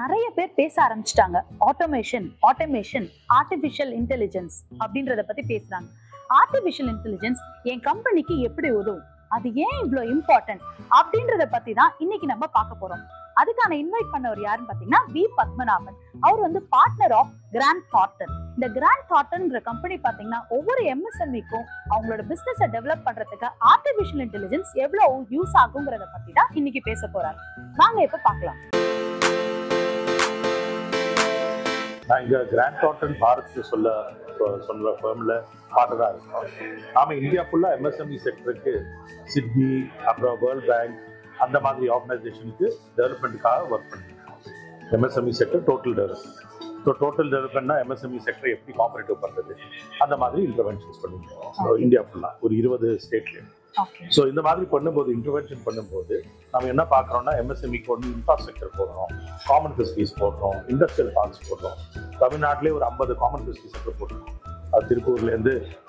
நிறைய பேர் பேச ஆரம்பிச்சிட்டாங்க ஆட்டோமேஷன் ஆட்டோமேஷன் ஆர்டிஃபிஷியல் இன்டெலிஜென்ஸ் அப்படின்றத பத்தி பேசுறாங்க ஆர்டிஃபிஷியல் இன்டெலிஜென்ஸ் என் கம்பெனிக்கு எப்படி உதவும் அது ஏன் இவ்வளோ இம்பார்ட்டன்ட் அப்படின்றத பத்தி தான் இன்னைக்கு நம்ம பார்க்க போறோம் அதுக்கான இன்வைட் பண்ணவர் யாருன்னு பாத்தீங்கன்னா வி பத்மநாபன் அவர் வந்து பார்ட்னர் ஆஃப் கிராண்ட் தாட்டன் இந்த கிராண்ட் தாட்டன்ங்கிற கம்பெனி பாத்தீங்கன்னா ஒவ்வொரு எம்எஸ்எம்இக்கும் அவங்களோட பிசினஸை டெவலப் பண்றதுக்கு ஆர்டிஃபிஷியல் இன்டெலிஜென்ஸ் எவ்வளவு யூஸ் ஆகுங்கிறத பத்தி தான் இன்னைக்கு பேச போறாரு வாங்க இப்ப பார்க்கலாம் நான் இங்க கிராண்ட் டாட்டன் பாரத் சொல்ல சொல்ற ஃபேர்ம்ல பார்ட்டரா இருக்கோம் நாம இந்தியா ஃபுல்லா எம்எஸ்எம்இ செக்டருக்கு சிட்னி அப்புறம் வேர்ல்ட் பேங்க் அந்த மாதிரி ஆர்கனைசேஷனுக்கு டெவலப்மெண்ட்டுக்காக ஒர்க் பண்ணிருக்கோம் MSME sector total development so டோட்டல் டெவலப்மெண்ட்னா எம்எஸ்எம்இ செக்டர் எப்படி காம்பரேட்டிவ் பண்றது அந்த மாதிரி இன்டர்வென்ஷன்ஸ் பண்ணிருக்கோம் ஸோ இந்தியா ஃபுல்லா ஒரு இருபது ஸ்டேட்லேயும் ஓகே ஸோ இந்த மாதிரி பண்ணும்போது இன்டர்வென்ஷன் பண்ணும்போது நம்ம என்ன பார்க்குறோம்னா எம்எஸ்எம்இக்கு ஒன்று இன்ஃப்ராஸ்ட்ரக்சர் போடுறோம் காமன் ஃபெசிலிட்டிஸ் போடுறோம் இண்டஸ்ட்ரியல் பார்க்ஸ் போடுறோம் தமிழ்நாட்டிலே ஒரு ஐம்பது காமன் ஃபெசிலிட்டி சென்டர் போட்டுருக்கோம் அது திருப்பூர்லேருந்து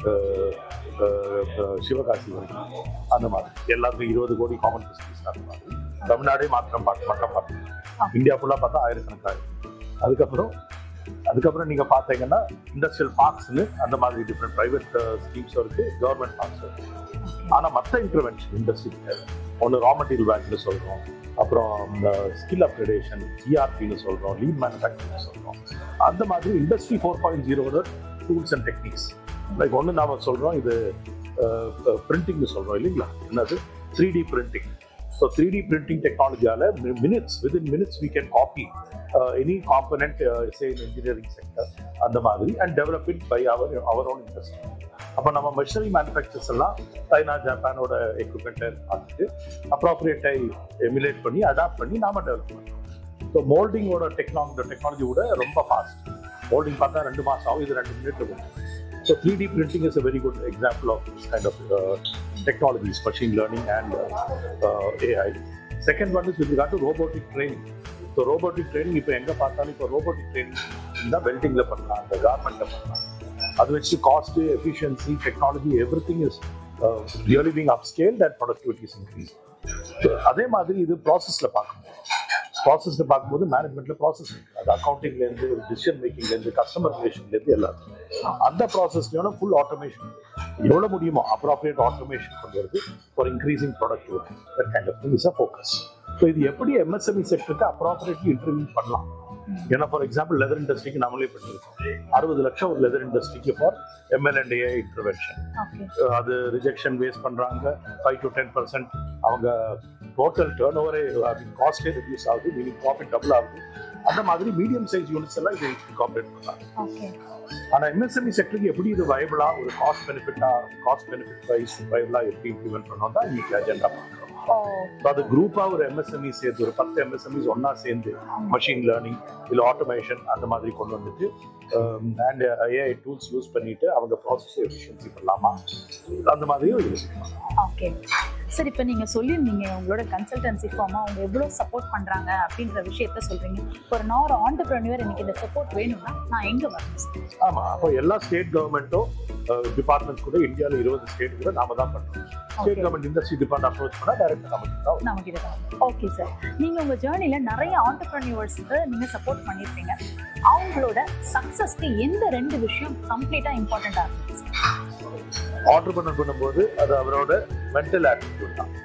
சிவகாசி வரைக்கும் அந்த மாதிரி எல்லாத்துக்கும் இருபது கோடி காமன் ஃபெசிலிட்டிஸ் அந்த மாதிரி தமிழ்நாடே மாத்திரம் பார்த்து மட்டும் பார்த்து இந்தியா ஃபுல்லாக பார்த்தா ஆயிரக்கணக்காக அதுக்கப்புறம் அதுக்கப்புறம் நீங்கள் பார்த்தீங்கன்னா இண்டஸ்ட்ரியல் பார்க்ஸ்னு அந்த மாதிரி டிஃப்ரெண்ட் ப்ரைவேட் ஸ்கீம்ஸும் இருக்குது கவர்மெண்ட் பார்க்ஸ் இருக்குது ஆனால் மற்ற இன்டர்வென்ஷன் இண்டஸ்ட்ரி ஒன்று ரா மெட்டீரியல் பேங்க்னு சொல்கிறோம் அப்புறம் இந்த ஸ்கில் அப்கிரேடேஷன் ஜிஆர்பின்னு சொல்கிறோம் லீன் மேனுஃபேக்சரிங் சொல்கிறோம் அந்த மாதிரி இண்டஸ்ட்ரி ஃபோர் பாயிண்ட் ஜீரோட டூல்ஸ் அண்ட் டெக்னிக்ஸ் லைக் ஒன்று நாம சொல்கிறோம் இது பிரிண்டிங்னு சொல்கிறோம் இல்லைங்களா என்னது three D printing so three D printing டெக்னாலஜியால் minutes within minutes we can copy any component say engineering sector அந்த மாதிரி and develop it by our our own industry அப்போ நம்ம மெஷினரி மேனுஃபேக்சர்ஸ் எல்லாம் சைனா ஜப்பானோட எக்யூப்மெண்ட்டை பார்த்துட்டு அப்ராப்ரியேட்டை எமுலேட் பண்ணி அடாப்ட் பண்ணி நாம டெவலப் பண்ணுறோம் ஸோ மோல்டிங்கோட டெக்னாலஜி டெக்னாலஜி கூட ரொம்ப ஃபாஸ்ட் மோல்டிங் பார்த்தா ரெண்டு மாதம் ஆகும் இது ரெண்டு மினிட் இருக்கும் so three D printing is a very good example of this kind of technologies machine learning and AI second one is with regard to robotic training so robotic training இப்போ எங்கே பார்த்தாலும் இப்போ ரோபோட்டிக் ட்ரைனிங் இந்த வெல்டிங்கில் பண்ணலாம் இந்த கார்மெண்ட்டில் பண்ணலாம் அது வச்சு cost efficiency technology everything is really being up scale that productivity is increase அதே மாதிரி இது ப்ராசஸில் பார்க்கணும் ப்ராசஸில் பார்க்கும்போது மேனேஜ்மெண்ட்டில் ப்ராசஸ் இருக்கு அது அக்கௌண்டிங்லேருந்து டிசிஷன் மேக்கிங்லேருந்து கஸ்டமர் ரிலேஷன்லேருந்து எல்லாரும் அந்த ப்ராசஸ்லையோட ஃபுல் ஆட்டோமேஷன் எவ்வளோ முடியுமோ அப்ராப்ரியேட் ஆட்டோமேஷன் கொண்டு வருது for increasing productivity that kind of thing is a focus so இது எப்படி எம்எஸ்எம்இ செக்டருக்கு அப்ராப்ரியேட்லி இன்டர்வியூ பண்ணலாம் ஏன்னா ஃபார் எக்ஸாம்பிள் லெதர் இண்டஸ்ட்ரிக்கு நம்மளே பண்ணியிருக்கோம் அறுபது லட்சம் ஒரு லெதர் இண்டஸ்ட்ரிக்கு ஃபார் எம்எல்என்டிஏ இன்டர்வென்ஷன் ஓகே அது ரிஜெக்ஷன் வேஸ்ட் பண்றாங்க ஃபைவ் டு டென் பர்சன்ட் அவங்க டோட்டல் டேர்ன் ஓவரே காஸ்டே ரெடியூஸ் ஆகுது மீனிங் ப்ராஃபிட் டபுள் ஆகுது அந்த மாதிரி மீடியம் சைஸ் யூனிட்ஸ் எல்லாம் இது காம்பரேட் பண்ணலாம் ஓகே ஆனா எம்எஸ்எம்இ செக்டருக்கு எப்படி இது வயபிளா ஒரு காஸ்ட் பெனிஃபிட்டா காஸ்ட் பெனிஃபிட் வைஸ் வயபிளா எப்படி இம்ப்ளிமெண்ட் பண்ணோம் தான் இன்னைக்கு அஜெண்டா பார்க்குறோம் ஓ So அது குரூப்பா ஒரு எம்எஸ்எம்இ சேர்ந்து ஒரு பத்து எம்எஸ்எம்இஸ் ஒன்னா சேர்ந்து மஷின் லேர்னிங் இல்ல ஆட்டோமேஷன் அந்த மாதிரி கொண்டு வந்துட்டு அண்ட் ஏஐ டூல்ஸ் யூஸ் பண்ணிட்டு அவங்க ப்ராசஸ் எஃபிஷியன்சி பண்ணலாமா அந்த மாதிரியும் யோசிக்கலாம் ஓகே சார் இப்போ நீங்க சொல்லியிருந்தீங்க உங்களோட கன்சல்டன்சி ஃபார்மா அவங்க எவ்வளவு சப்போர்ட் பண்றாங்க அப்படின்ற விஷயத்த சொல்றீங்க ஒரு நான் ஒரு ஆண்டர்பிரனியர் எனக்கு இந்த சப்போர்ட் வேணும்னா நான் எங்க வரணும் sir? ஆமா அப்போ எல்லா ஸ்டேட் கவர்மெண்ட்டும் டிபார்ட்மெண்ட்ஸ் கூட இந்தியாவில் இருபது ஸ்டேட் கூட நாம தான் பண்றோம் state government industry department approach பண்ணா டைரக்டா நமக்கு தான் வரும். நம்ம கிட்ட ஓகே சார் நீங்க உங்க ஜேர்னில நிறைய ஆண்டர்பிரனியர்ஸ்க்கு நீங்க சப்போர்ட் பண்ணிருப்பீங்க அவங்களோட சக்சஸ்க்கு எந்த ரெண்டு விஷயம் கம்ப்ளீட்டா இம்பார்ட்டண்டா இருக்கு ஆண்டர்பனர் பண்ணும்போது அது அவரோட மென்டல் ஆட்டிடியூட் தான்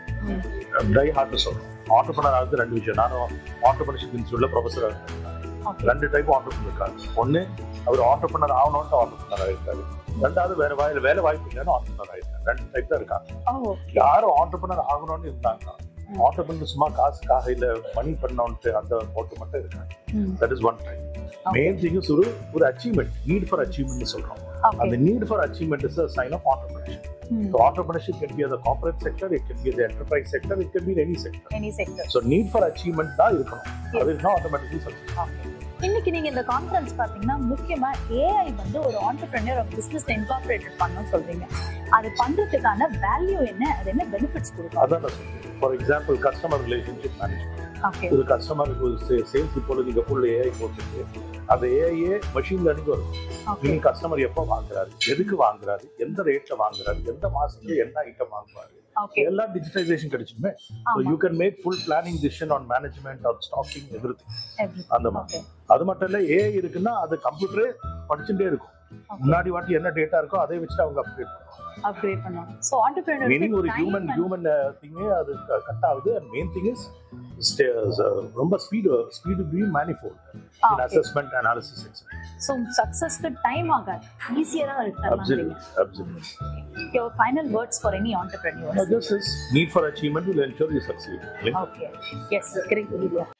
டை ஹார்ட்னு சொல்றோம் ஆண்டர்பனர் ஆகுது ரெண்டு விஷயம் நானும் ஆண்டர்பனர்ஷிப் இன்ஸ்டியூட்ல ப்ரொஃபஸர் ஓகே ரெண்டு டைப் ஆண்டர்பனர் இருக்காங்க ஒன்னு அவர் ஆண்டர்பனர் ஆகணும்னு ஆண்டர்பனர் ஆயிருக்காரு ரெண்டாவது வேற வாயில வேலை வாய்ப்பு இல்லைன்னு ஆண்டர்பனர் ஆயிருக்காங்க ரெண்டு டைப் தான் இருக்காங்க ஓ யாரும் ஆண்டர்பனர் ஆகணும்னு இருந்தாங்கன்னா ஆண்டர்பனர் சும்மா காசுக்காக இல்ல மணி பண்ணோன்ட்டு அந்த போட்டு மட்டும் இருக்காங்க that is one type main thing is ஒரு ஒரு அச்சீவ்மெண்ட் நீட் ஃபார் அச்சீவ்மெண்ட் சொல்றோம் அந்த okay need for achievement is a sign of entrepreneurship So entrepreneurship can be at the corporate sector, it can be at the enterprise sector, it can be in any sector. Any sector So need for achievement தான் இருக்கணும் அது இருந்தா automatically success இன்னைக்கு நீங்க இந்த conference பாத்தீங்கன்னா முக்கியமா AI வந்து ஒரு ஆண்டர்பிரினியர் ஆஃப் பிசினஸ் இன்கார்பரேட்டட் பண்ணணும்னு சொல்றீங்க அது பண்றதுக்கான வேல்யூ என்ன அது என்ன பெனிஃபிட்ஸ் கொடுக்கும் அதான் நான் சொல்றேன் for example customer relationship management okay ஒரு கஸ்டமர் சேல்ஸ் இப்போது நீங்க ஃபுல் ஏஐ போட்டுட்டு அந்த ஏஐயே மெஷின் லேர்னிங் வரும் ஓகே நீங்க கஸ்டமர் எப்போ வாங்குறாரு எதுக்கு வாங்குறாரு எந்த ரேட்ல வாங்குறாரு எந்த மாசத்துல என்ன ஐட்டம் வாங்குவாரு ஓகே எல்லாம் டிஜிட்டைசேஷன் கிடைச்சிடுமே ஆமா you can make full planning decision on management on stocking every everything. அந்த மாதிரி Okay. அது மட்டும் இல்ல ஏ இருக்குன்னா அது கம்ப்யூட்டரே படிச்சுட்டே இருக்கும் முன்னாடி வாட்டி என்ன டேட்டா இருக்கோ அதை வச்சுட்டு அவங்க அப்டேட் பண்ணுவாங்க அப்கிரேட் பண்ணுவோம் ஸோ ஆண்டர்பிரினர் மீனிங் ஒரு ஹியூமன் ஹியூமன் திங்கே அது கட் ஆகுது அண்ட் மெயின் திங் இஸ் ரொம்ப speed speed be manifold in assessment analysis etcetera so சக்ஸஸ்க்கு டைம் ஆகாது ஈஸியாக தான் இருக்கு absolute absolute your final words for any entrepreneur This is need for achievement will ensure you succeed. Okay yes great